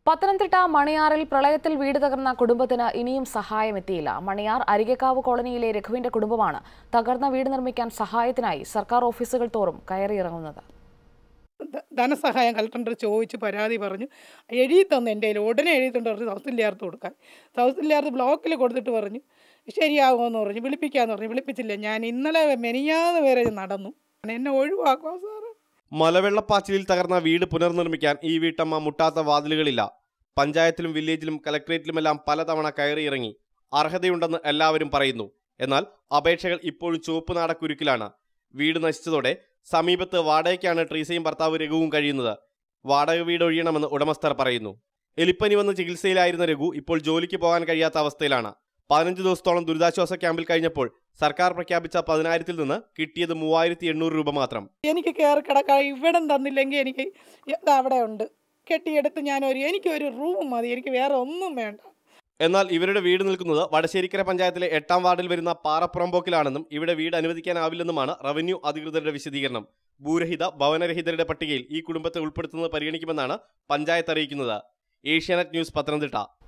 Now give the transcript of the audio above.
പത്തനംതിട്ട മണിയാറിൽ പ്രളയത്തിൽ വീട് തകർന്ന കുടുംബത്തിന് ഇനിയും സഹായം എത്തിയില്ല മണിയാർ അരികക്കാവ് കോളനിയിലെ രഘുവിന്റെ കുടുംബമാണ് തകർന്ന വീട് നിർമ്മിക്കാൻ സഹായത്തിനായി സർക്കാർ ഓഫീസുകൾ തോറും കയറിയിറങ്ങുന്നത് ധ- ധനസഹായം കളക്ടർ ചോദിച്ച് പരാതി പറഞ്ഞു എഴുതി തന്നു എൻ്റെ കയ്യിൽ ഉടനെ എഴുതി തന്നു പറഞ്ഞു സൗത്ത് ഇല്ലാർത്ത് കൊടുക്കാൻ സൗത്ത് ഇല്ലാർത്ത് ബ്ലോക്കിൽ കൊടുത്തിട്ട് പറഞ്ഞു ശരിയാകുമെന്ന് പറഞ്ഞു വിളിപ്പിക്കാമെന്ന് പറഞ്ഞു വിളിപ്പിച്ചില്ല ഞാൻ ഇന്നലെ മെനിയാന്ന് വരെ നടന്നു എന്നെ ഒഴിവാക്കുക സാറ് മലവെള്ളപ്പാച്ചിലിൽ തകർന്ന വീട് പുനർനിർമ്മിക്കാൻ ഈ വീട്ടമ്മ മുട്ടാത്ത വാതിലുകളില്ല പഞ്ചായത്തിലും വില്ലേജിലും കലക്ട്രേറ്റിലുമെല്ലാം പലതവണ കയറിയിറങ്ങി അർഹതയുണ്ടെന്ന് എല്ലാവരും പറയുന്നു എന്നാൽ അപേക്ഷകൾ ഇപ്പോഴും ചുവപ്പ് നാടക്കുരുക്കിലാണ് വീട് നശിച്ചതോടെ സമീപത്ത് വാടകയ്ക്കാണ് ട്രീസയും ഭർത്താവ് രഘുവും കഴിയുന്നത് വാടക വീട് ഒഴിയണമെന്ന് ഉടമസ്ഥർ പറയുന്നു എലിപ്പനി വന്ന് ചികിത്സയിലായിരുന്ന രഘു ഇപ്പോൾ ജോലിക്ക് പോകാൻ കഴിയാത്ത അവസ്ഥയിലാണ് പതിനഞ്ച് ദിവസത്തോളം ദുരിതാശ്വാസ ക്യാമ്പിൽ കഴിഞ്ഞപ്പോൾ സർക്കാർ പ്രഖ്യാപിച്ച പതിനായിരത്തിൽ നിന്ന് കിട്ടിയത് മൂവായിരത്തി എണ്ണൂറ് രൂപ മാത്രം എനിക്ക് കയറി കിടക്കാൻ ഇവിടം തന്നില്ലെങ്കിൽ എനിക്ക് ഇത് അവിടെ ഉണ്ട് കെട്ടിയെടുത്ത് ഞാനൊരു എനിക്കൊരു റൂം മതി എനിക്ക് വേറെ ഒന്നും വേണ്ട എന്നാൽ ഇവരുടെ വീട് നിൽക്കുന്നത് വടശ്ശേരിക്കര പഞ്ചായത്തിലെ എട്ടാം വാർഡിൽ വരുന്ന പാറപ്പുറമ്പോക്കിലാണെന്നും ഇവിടെ വീട് അനുവദിക്കാനാവില്ലെന്നുമാണ് റവന്യൂ അധികൃതരുടെ വിശദീകരണം ഭൂരഹിത ഭവനരഹിതരുടെ പട്ടികയിൽ ഈ കുടുംബത്തെ ഉൾപ്പെടുത്തുന്നത് പരിഗണിക്കുമെന്നാണ് പഞ്ചായത്ത് അറിയിക്കുന്നത് ഏഷ്യാനെറ്റ് ന്യൂസ് പത്തനംതിട്ട